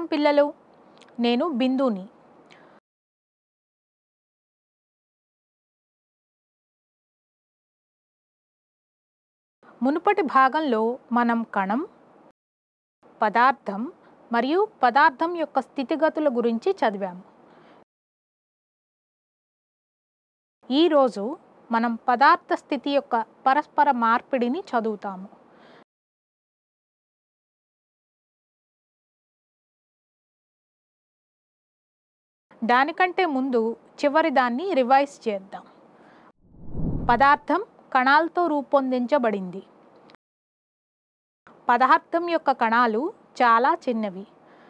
పిల్లలు నేను బిందుని మునుపటి భాగంలో మనం కణం పదార్థం మరియు పదార్థం యొక్క స్థితిగతుల గురించి చదివాము ఈరోజు మనం పదార్థ స్థితి యొక్క పరస్పర మార్పిడిని చదువుతాము దానికంటే ముందు చివరి దాన్ని రివైజ్ చేద్దాం పదార్థం కణాలతో రూపొందించబడింది పదార్థం యొక్క కణాలు చాలా చిన్నవి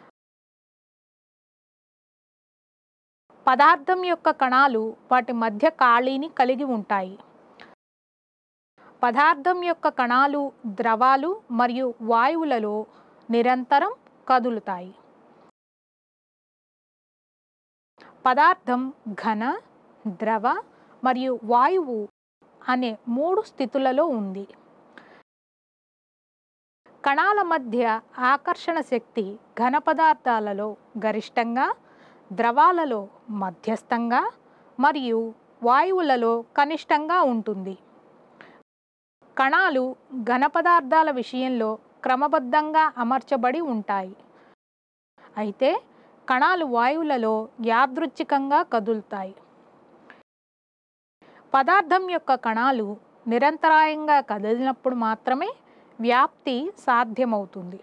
పదార్థం యొక్క కణాలు వాటి మధ్య ఖాళీని కలిగి ఉంటాయి పదార్థం యొక్క కణాలు ద్రవాలు మరియు వాయువులలో నిరంతరం కదులుతాయి పదార్థం ఘన ద్రవ మరియు వాయువు అనే మూడు స్థితులలో ఉంది కణాల మధ్య ఆకర్షణ శక్తి ఘన పదార్థాలలో గరిష్టంగా ద్రవాలలో మధ్యస్థంగా మరియు వాయువులలో కనిష్టంగా ఉంటుంది కణాలు ఘన పదార్థాల విషయంలో క్రమబద్ధంగా అమర్చబడి ఉంటాయి అయితే కణాలు వాయువులలో యాదృచ్ఛికంగా కదులుతాయి పదార్థం యొక్క కణాలు నిరంతరాయంగా కదిలినప్పుడు మాత్రమే వ్యాప్తి సాధ్యమవుతుంది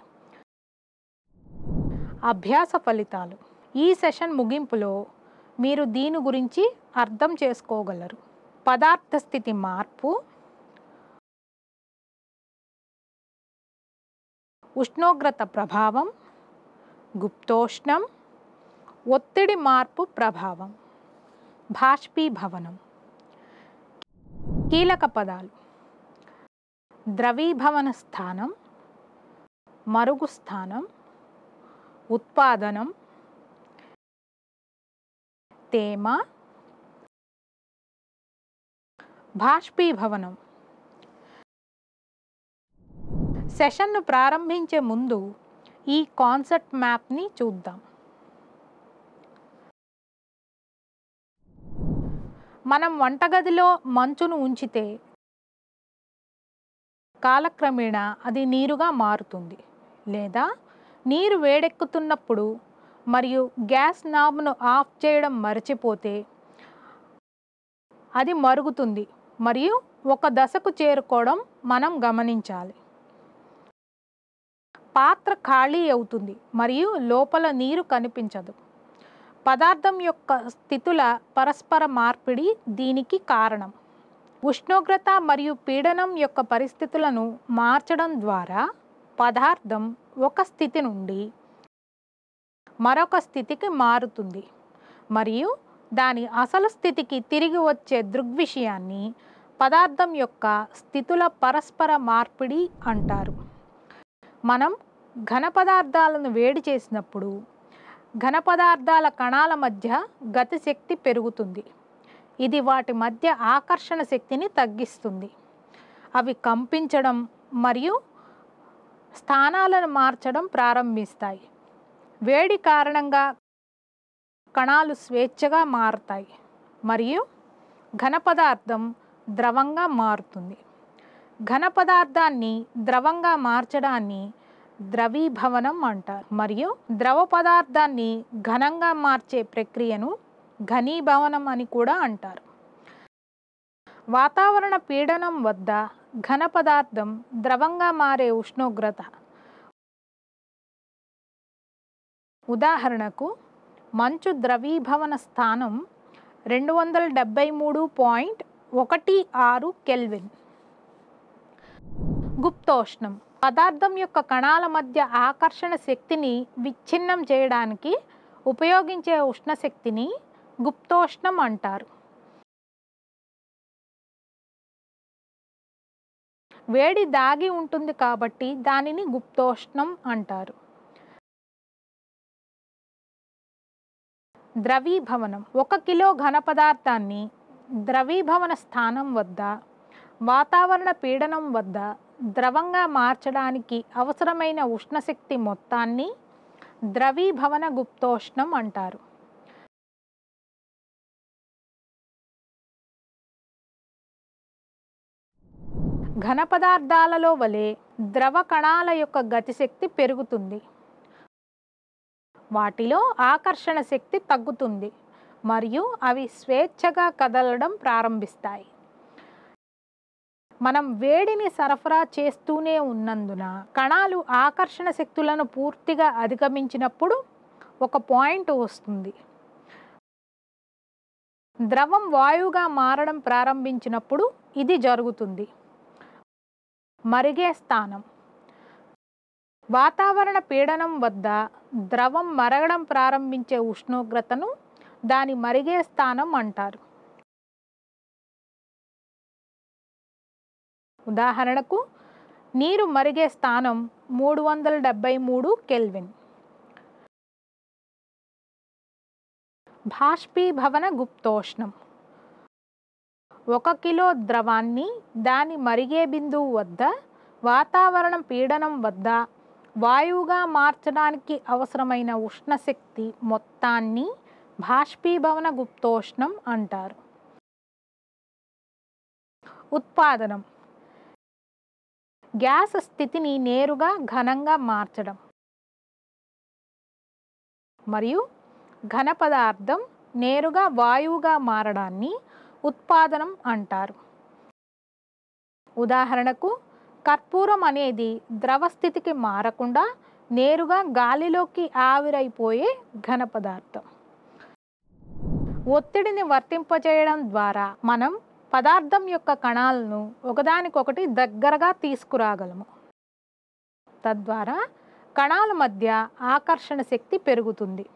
అభ్యాస ఫలితాలు ఈ సెషన్ ముగింపులో మీరు దీని గురించి అర్థం చేసుకోగలరు పదార్థ స్థితి మార్పు ఉష్ణోగ్రత ప్రభావం గుప్తోష్ణం ఒత్తిడి మార్పు ప్రభావం బాష్పీభవనం కీలక పదాలు ద్రవీభవన స్థానం మరుగు స్థానం ఉత్పాదనం తేమ బాష్పీభవనం సెషన్ను ప్రారంభించే ముందు ఈ కాన్సెప్ట్ మ్యాప్ని చూద్దాం మనం వంటగదిలో మంచును ఉంచితే కాలక్రమేణా అది నీరుగా మారుతుంది లేదా నీరు వేడెక్కుతున్నప్పుడు మరియు గ్యాస్ నాబ్ను ఆఫ్ చేయడం మర్చిపోతే అది మరుగుతుంది మరియు ఒక దశకు చేరుకోవడం మనం గమనించాలి పాత్ర ఖాళీ అవుతుంది మరియు లోపల నీరు కనిపించదు పదార్థం యొక్క స్థితుల పరస్పర మార్పిడి దీనికి కారణం ఉష్ణోగ్రత మరియు పీడనం యొక్క పరిస్థితులను మార్చడం ద్వారా పదార్థం ఒక స్థితి నుండి మరొక స్థితికి మారుతుంది మరియు దాని అసలు స్థితికి తిరిగి వచ్చే దృగ్విషయాన్ని పదార్థం యొక్క స్థితుల పరస్పర మార్పిడి అంటారు మనం ఘన పదార్థాలను వేడి చేసినప్పుడు ఘన పదార్థాల కణాల మధ్య గతిశక్తి పెరుగుతుంది ఇది వాటి మధ్య ఆకర్షణ శక్తిని తగ్గిస్తుంది అవి కంపించడం మరియు స్థానాలను మార్చడం ప్రారంభిస్తాయి వేడి కారణంగా కణాలు స్వేచ్ఛగా మారుతాయి మరియు ఘన పదార్థం ద్రవంగా మారుతుంది ఘన పదార్థాన్ని ద్రవంగా మార్చడాన్ని ద్రవీభవనం అంటారు మరియు ద్రవ పదార్థాన్ని ఘనంగా మార్చే ప్రక్రియను ఘనీభవనం అని కూడా అంటారు వాతావరణ పీడనం వద్ద ఘన పదార్థం ద్రవంగా మారే ఉష్ణోగ్రత ఉదాహరణకు మంచు ద్రవీభవన స్థానం రెండు వందల డెబ్బై మూడు పాయింట్ ఒకటి ఆరు కెల్విన్ గుప్తోష్ణం పదార్థం యొక్క కణాల మధ్య ఆకర్షణ శక్తిని విచ్ఛిన్నం చేయడానికి ఉపయోగించే ఉష్ణశక్తిని గుప్తోష్ణం అంటారు వేడి దాగి ఉంటుంది కాబట్టి దానిని గుప్తోష్ణం అంటారు ద్రవీభవనం ఒక కిలో ఘన పదార్థాన్ని ద్రవీభవన స్థానం వద్ద వాతావరణ పీడనం వద్ద ద్రవంగా మార్చడానికి అవసరమైన ఉష్ణశక్తి మొత్తాన్ని ద్రవీభవన గుప్తోష్ణం అంటారు ఘన పదార్థాలలో వలె ద్రవ కణాల యొక్క గతిశక్తి పెరుగుతుంది వాటిలో ఆకర్షణ శక్తి తగ్గుతుంది మరియు అవి స్వేచ్ఛగా కదలడం ప్రారంభిస్తాయి మనం వేడిని సరఫరా చేస్తూనే ఉన్నందున కణాలు ఆకర్షణ శక్తులను పూర్తిగా అధిగమించినప్పుడు ఒక పాయింట్ వస్తుంది ద్రవం వాయువుగా మారడం ప్రారంభించినప్పుడు ఇది జరుగుతుంది మరిగే స్థానం వాతావరణ పీడనం వద్ద ద్రవం మరగడం ప్రారంభించే ఉష్ణోగ్రతను దాని మరిగే స్థానం అంటారు ఉదాహరణకు నీరు మరిగే స్థానం మూడు వందల డెబ్బై మూడు కెల్విన్ బాష్పీభవన గుప్తోష్ణం ఒక కిలో ద్రవాన్ని దాని మరిగే బిందువు వద్ద వాతావరణ పీడనం వద్ద వాయువుగా మార్చడానికి అవసరమైన ఉష్ణశక్తి మొత్తాన్ని బాష్పీభవన గుప్తోష్ణం అంటారు ఉత్పాదనం గ్యాస్ స్థితిని నేరుగా ఘనంగా మార్చడం మరియు ఘన పదార్థం నేరుగా వాయువుగా మారడాన్ని ఉత్పాదనం అంటారు ఉదాహరణకు కర్పూరం అనేది ద్రవ స్థితికి మారకుండా నేరుగా గాలిలోకి ఆవిరైపోయే ఘన పదార్థం ఒత్తిడిని వర్తింపజేయడం ద్వారా మనం పదార్థం యొక్క కణాలను ఒకదానికొకటి దగ్గరగా తీసుకురాగలము తద్వారా కణాల మధ్య ఆకర్షణ శక్తి పెరుగుతుంది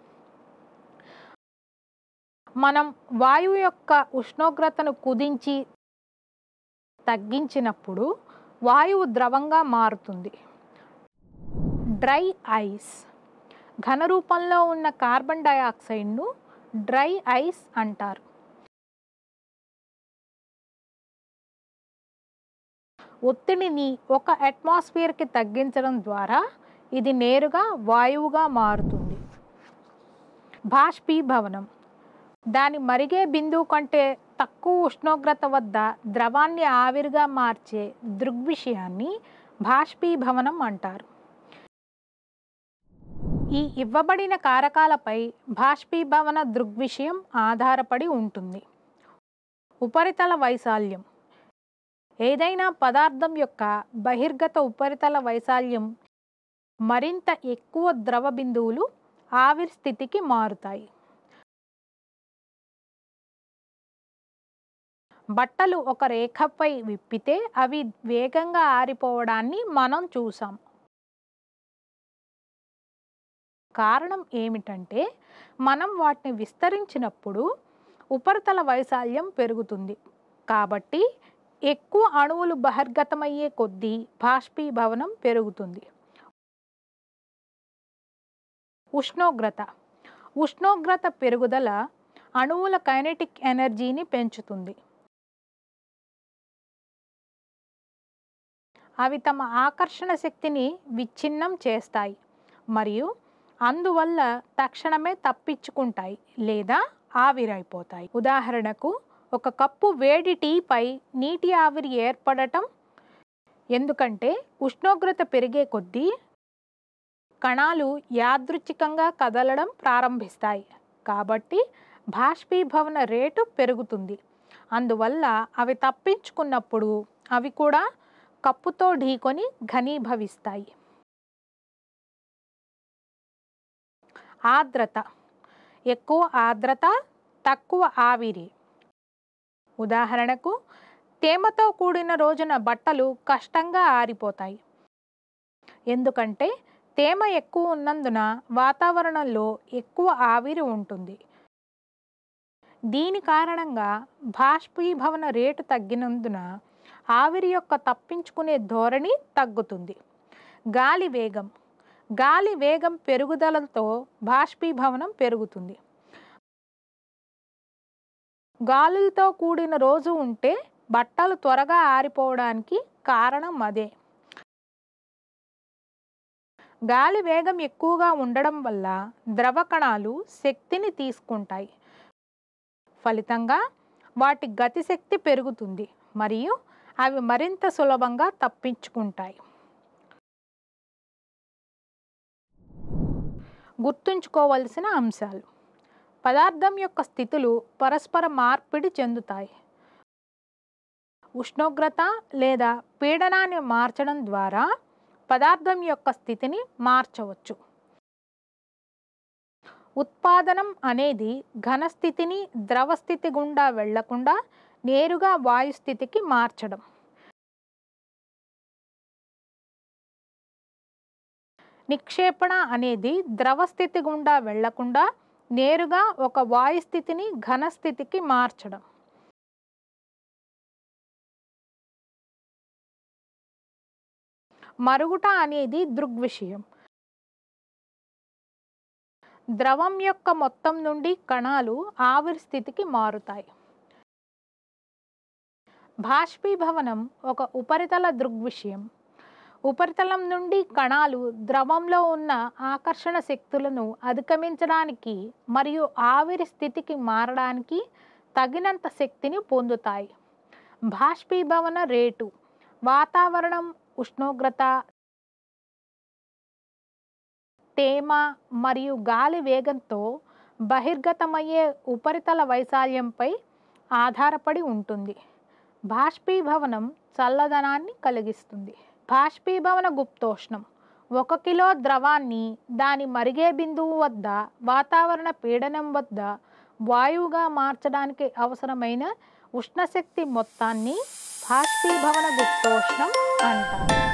మనం వాయువు యొక్క ఉష్ణోగ్రతను కుదించి తగ్గించినప్పుడు వాయువు ద్రవంగా మారుతుంది డ్రై ఐస్ ఘన రూపంలో ఉన్న కార్బన్ డయాక్సైడ్ను డ్రై ఐస్ అంటారు ఒత్తిడిని ఒక అట్మాస్ఫియర్కి తగ్గించడం ద్వారా ఇది నేరుగా వాయువుగా మారుతుంది బాష్పీభవనం దాని మరిగే బిందువు కంటే తక్కువ ఉష్ణోగ్రత వద్ద ద్రవాన్ని ఆవిరిగా మార్చే దృగ్విషయాన్ని బాష్పీభవనం అంటారు ఈ ఇవ్వబడిన కారకాలపై బాష్పీభవన దృగ్విషయం ఆధారపడి ఉంటుంది ఉపరితల వైశాల్యం ఏదైనా పదార్థం యొక్క బహిర్గత ఉపరితల వైశాల్యం మరింత ఎక్కువ ద్రవ బిందువులు ఆవిరి స్థితికి మారుతాయి బట్టలు ఒక రేఖపై విప్పితే అవి వేగంగా ఆరిపోవడాన్ని మనం చూసాం కారణం ఏమిటంటే మనం వాటిని విస్తరించినప్పుడు ఉపరితల వైశాల్యం పెరుగుతుంది కాబట్టి ఎక్కువ అణువులు బహిర్గతమయ్యే కొద్దీ బాష్పీభవనం పెరుగుతుంది ఉష్ణోగ్రత ఉష్ణోగ్రత పెరుగుదల అణువుల కైనెటిక్ ఎనర్జీని పెంచుతుంది అవి తమ ఆకర్షణ శక్తిని విచ్ఛిన్నం చేస్తాయి మరియు అందువల్ల తక్షణమే తప్పించుకుంటాయి లేదా ఆవిరైపోతాయి ఉదాహరణకు ఒక కప్పు వేడి టీపై నీటి ఆవిరి ఏర్పడటం ఎందుకంటే ఉష్ణోగ్రత పెరిగే కొద్దీ కణాలు యాదృచ్ఛికంగా కదలడం ప్రారంభిస్తాయి కాబట్టి బాష్పీభవన రేటు పెరుగుతుంది అందువల్ల అవి తప్పించుకున్నప్పుడు అవి కూడా కప్పుతో ఢీకొని ఘనీభవిస్తాయి ఆర్ద్రత ఎక్కువ ఆర్ద్రత తక్కువ ఆవిరి ఉదాహరణకు తేమతో కూడిన రోజున బట్టలు కష్టంగా ఆరిపోతాయి ఎందుకంటే తేమ ఎక్కువ ఉన్నందున వాతావరణంలో ఎక్కువ ఆవిరి ఉంటుంది దీని కారణంగా బాష్పీభవన రేటు తగ్గినందున ఆవిరి యొక్క తప్పించుకునే ధోరణి తగ్గుతుంది గాలి వేగం గాలి వేగం పెరుగుదలతో బాష్పీభవనం పెరుగుతుంది గాలులతో కూడిన రోజు ఉంటే బట్టలు త్వరగా ఆరిపోవడానికి కారణం అదే గాలి వేగం ఎక్కువగా ఉండడం వల్ల ద్రవ కణాలు శక్తిని తీసుకుంటాయి ఫలితంగా వాటి గతిశక్తి పెరుగుతుంది మరియు అవి మరింత సులభంగా తప్పించుకుంటాయి గుర్తుంచుకోవలసిన అంశాలు పదార్థం యొక్క స్థితులు పరస్పర మార్పిడి చెందుతాయి ఉష్ణోగ్రత లేదా పీడనాన్ని మార్చడం ద్వారా పదార్థం యొక్క స్థితిని మార్చవచ్చు ఉత్పాదనం అనేది ఘన స్థితిని ద్రవ స్థితి గుండా వెళ్లకుండా నేరుగా వాయు స్థితికి మార్చడం నిక్షేపణ అనేది ద్రవ స్థితి గుండా వెళ్లకుండా నేరుగా ఒక వాయు స్థితిని ఘన స్థితికి మార్చడం మరుగుట అనేది దృగ్విషయం ద్రవం యొక్క మొత్తం నుండి కణాలు ఆవిరి స్థితికి మారుతాయి బాష్పీభవనం ఒక ఉపరితల దృగ్విషయం ఉపరితలం నుండి కణాలు ద్రవంలో ఉన్న ఆకర్షణ శక్తులను అధిగమించడానికి మరియు ఆవిరి స్థితికి మారడానికి తగినంత శక్తిని పొందుతాయి బాష్పీభవన రేటు వాతావరణం ఉష్ణోగ్రత తేమ మరియు గాలి వేగంతో బహిర్గతమయ్యే ఉపరితల వైశాల్యంపై ఆధారపడి ఉంటుంది బాష్పీభవనం చల్లదనాన్ని కలిగిస్తుంది బాష్పీభవన గుప్తోష్ణం ఒక కిలో ద్రవాన్ని దాని మరిగే బిందువు వద్ద వాతావరణ పీడనం వద్ద వాయువుగా మార్చడానికి అవసరమైన ఉష్ణశక్తి మొత్తాన్ని బాష్పీభవన గుప్తోష్ణం అంటారు